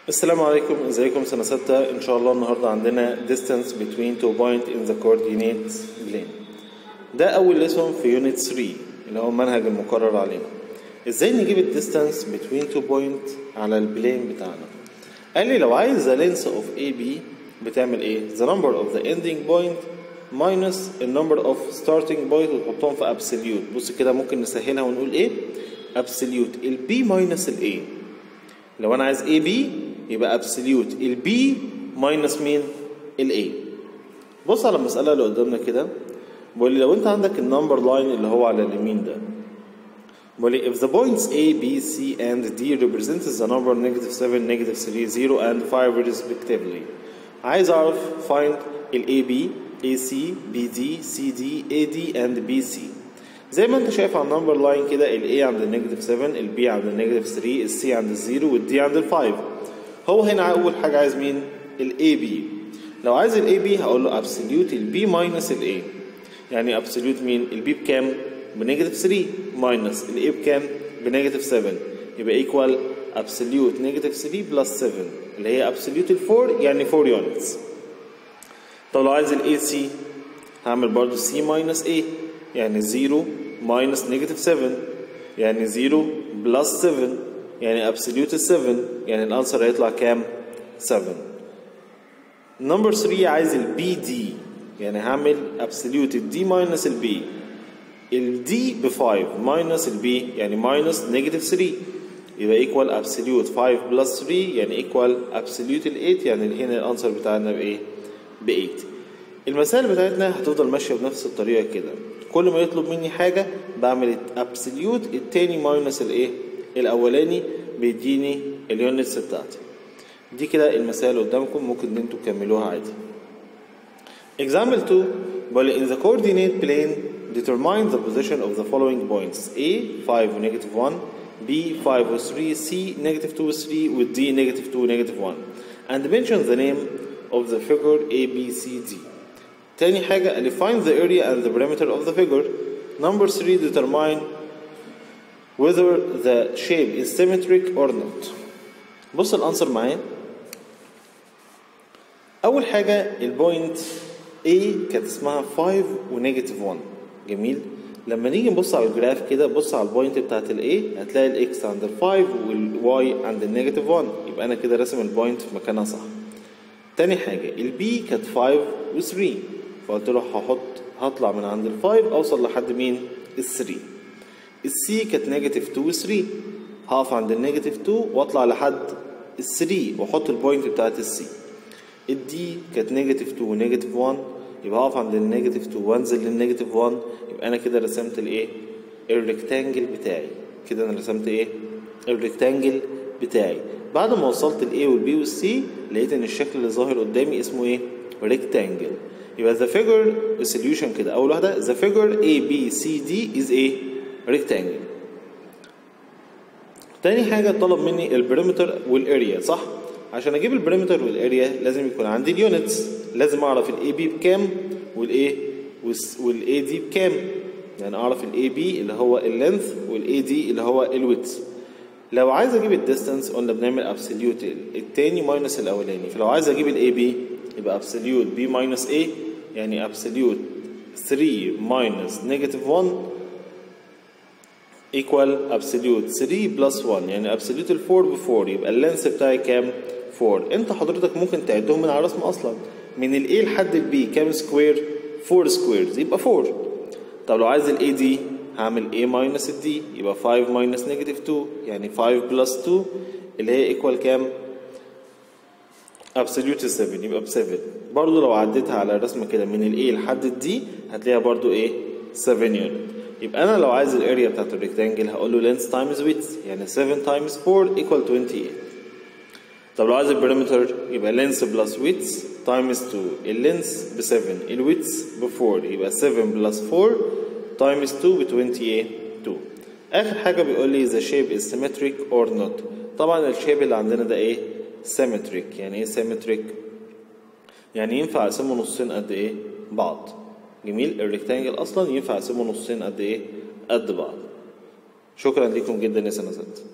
السلام عليكم ازيكم سنة ستة ان شاء الله النهاردة عندنا distance between two point in the coordinate plane ده اول ليسون في يونت 3 اللي هو المنهج المقرر علينا ازاي نجيب ال distance between two point على البلين بتاعنا قال لي لو عايز the length of AB بتعمل ايه the number of the ending point minus the number of starting point وتحطهم في absolute بص كده ممكن نسهلها ونقول ايه absolute ال B minus ال A لو انا عايز اي بي يبقى ابسوليوت البي ماينس مين الاي بص على المساله اللي قدامنا كده بيقول لي لو انت عندك النمبر لاين اللي هو على اليمين ده بيقول لي if the points A B C and D represents the number negative 7 negative 3 0 and 5 respectively عايز اعرف find ال A B A C B D C D A D and B C زي ما انت شايف على النمبر لاين كده ال A عند النيجاتيف 7 ال B عند النيجاتيف 3 ال C عند الزيرو وال D عند ال 5 هو هنا اول حاجه عايز مين ال A B لو عايز ال A B هقول له absolute ال B minus ال A يعني absolute مين ال B بكام بنيجاتيف 3 minus ال A بكام بنيجاتيف 7 يبقى equal absolute نيجاتيف 3 plus 7 اللي هي absolute ال 4 يعني 4 units طب لو عايز ال AC هعمل برضو C minus A يعني 0 minus negative 7 يعني 0 plus 7 يعني absolute 7 يعني الانسر هيطلع كام 7 نمبر 3 عايز ال BD يعني هعمل absolute ال D minus ال B ال D ب 5 minus ال B يعني minus negative 3 يبقى equal absolute 5 plus 3 يعني equal absolute ال 8 يعني هنا الانسر بتاعنا بايه ب 8 المسائل بتاعتنا هتفضل ماشيه بنفس الطريقه كده كل ما يطلب مني حاجة بعمل ابسوليوت التاني ماينس الايه الاولاني بيديني اليونتس بتاعتي دي كده المسائل قدامكم ممكن ان انتوا تكملوها عادي example 2 بقول in the coordinate plane determine the position of the following points A 5 و negative 1 B 5 و 3 C negative 2 و 3 و D negative 2 و negative 1 and mention the name of the figure A B C D تاني حاجة قال find the area and the perimeter of the figure. Number three determine whether the shape is symmetric or not. بص الانسر معايا. أول حاجة البوينت A كانت اسمها 5 ونيجاتيف 1 جميل؟ لما نيجي نبص على الجراف كده بص على البوينت بتاعت ال A هتلاقي الاكس عند ال 5 والواي عند النيجاتيف 1 يبقى أنا كده راسم البوينت في مكانها صح. تاني حاجة البي كانت 5 و 3 فقلت له هحط هطلع من عند الفايف اوصل لحد مين الثري السي كانت نيجاتيف 2 3 هقف عند النيجاتيف 2 واطلع لحد الثري واحط البوينت بتاعت السي الدي كانت نيجاتيف 2 ونيجاتيف 1 يبقى هقف عند النيجاتيف 2 وانزل للنيجاتيف 1 يبقى انا كده رسمت الايه الريكتانجل بتاعي كده انا رسمت ايه الريكتانجل بتاعي بعد ما وصلت الاي والبي والسي لقيت ان الشكل اللي ظاهر قدامي اسمه ايه ريكتانجل يبقى the figure solution كده أول واحدة the figure A B C D is a rectangle تاني حاجة طلب مني البريمتر والاريا صح؟ عشان أجيب البريمتر والاريا لازم يكون عندي اليونتس لازم أعرف ال AB بكام وال A وال AD بكام يعني أعرف ال AB اللي هو اللينث وال AD اللي هو الويدث لو عايز أجيب الديستانس قلنا بنعمل ابسوليوت التاني ماينس الأولاني فلو عايز أجيب ال AB يبقى absolute b minus a يعني absolute 3 minus negative 1 equal absolute 3 plus 1 يعني absolute ال 4 ب 4 يبقى اللينس بتاعي كام 4 انت حضرتك ممكن تعدهم من على الرسم اصلا من ال a لحد ال b كام سكوير 4 سكويرز يبقى 4 طب لو عايز ال a دي هعمل a minus ال d يبقى 5 minus negative 2 يعني 5 plus 2 اللي هي equal كام ابسوليوت 7 يبقى ب 7 برضه لو عديتها على الرسمه كده من الاي لحد الدي هتلاقيها برضه ايه 7 يونت يبقى انا لو عايز الاريا بتاعت الريكتانجل هقول له لينس تايمز ويدث يعني 7 تايمز 4 ايكوال 28 طب لو عايز البريمتر يبقى لينس بلس ويدث تايمز 2 اللينس ب 7 الويدث ب 4 يبقى 7 بلس 4 تايمز 2 ب 28 2 اخر حاجه بيقول لي the shape is symmetric or not طبعا الشيب اللي عندنا ده ايه symmetric يعني ايه symmetric يعني ينفع اقسمه نصين قد ايه بعض جميل الريكتانجل اصلا ينفع اقسمه نصين قد ايه قد بعض شكرا لكم جدا يا سنه ستة